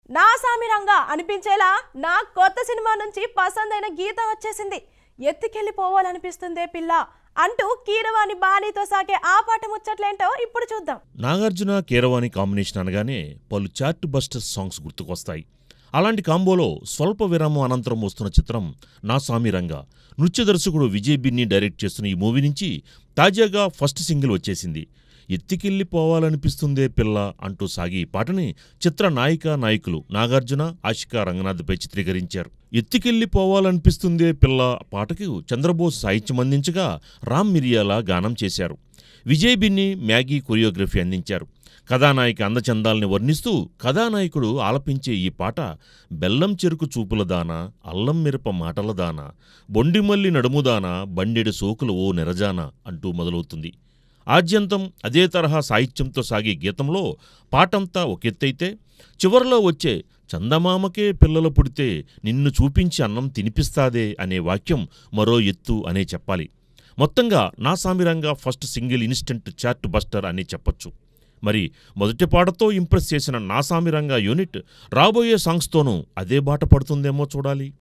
నా సామిరంగా అనిపించేలా నా కొత్త సినిమా నుంచి పసందైన గీతం వచ్చేసింది ఎత్తుకెళ్ళిపోవాలనిపిస్తుందే పిల్ల అంటూ కీరవాణి బాణీతో సాగే ఆ పాట ముచ్చట్లేంటో ఇప్పుడు చూద్దాం నాగార్జున కీరవాణి కాంబినేషన్ అనగానే పలు చార్ట్ బస్టర్స్ సాంగ్స్ గుర్తుకొస్తాయి అలాంటి కాంబోలో స్వల్ప విరామం అనంతరం వస్తున్న చిత్రం నా సామిరంగా నృత్య దర్శకుడు విజయ్ బిన్ని డైరెక్ట్ చేస్తున్న ఈ మూవీ నుంచి తాజాగా ఫస్ట్ సింగిల్ వచ్చేసింది ఎత్తికెళ్ళిపోవాలనిపిస్తుందే పిల్ల అంటూ సాగి ఈ పాటని చిత్ర నాయిక నాయకులు నాగార్జున ఆశికా రంగనాథ్పై చిత్రీకరించారు ఎత్తికెళ్ళిపోవాలనిపిస్తుందే పిల్ల పాటకు చంద్రబోస్ సాహిత్యం అందించగా రామ్ మిరియాల గానం చేశారు విజయ్ బిన్ని మ్యాగీ కొరియోగ్రఫీ అందించారు కథానాయిక అందచందాల్ని వర్ణిస్తూ కథానాయకుడు ఆలపించే ఈ పాట బెల్లం చెరుకు చూపుల దాన అల్లం మిరప మాటల దాన బొండిమల్లి నడుముదాన బండెడు సోకులు ఓ నెరజాన అంటూ మొదలవుతుంది ఆద్యంతం అదే తరహా సాహిత్యంతో సాగే గీతంలో పాటంతా ఒకెత్తైతే చివరిలో వచ్చే చందమామకే పిల్లలు పుడితే నిన్ను చూపించి అన్నం తినిపిస్తాదే అనే వాక్యం మరో ఎత్తు అనే చెప్పాలి మొత్తంగా Naa Saamiranga first single instant chartbuster అని చెప్పొచ్చు మరి మొదటి పాటతో ఇంప్రెస్ చేసిన నా సామిరంగా యూనిట్ రాబోయే సాంగ్స్తోనూ అదే బాట పడుతుందేమో చూడాలి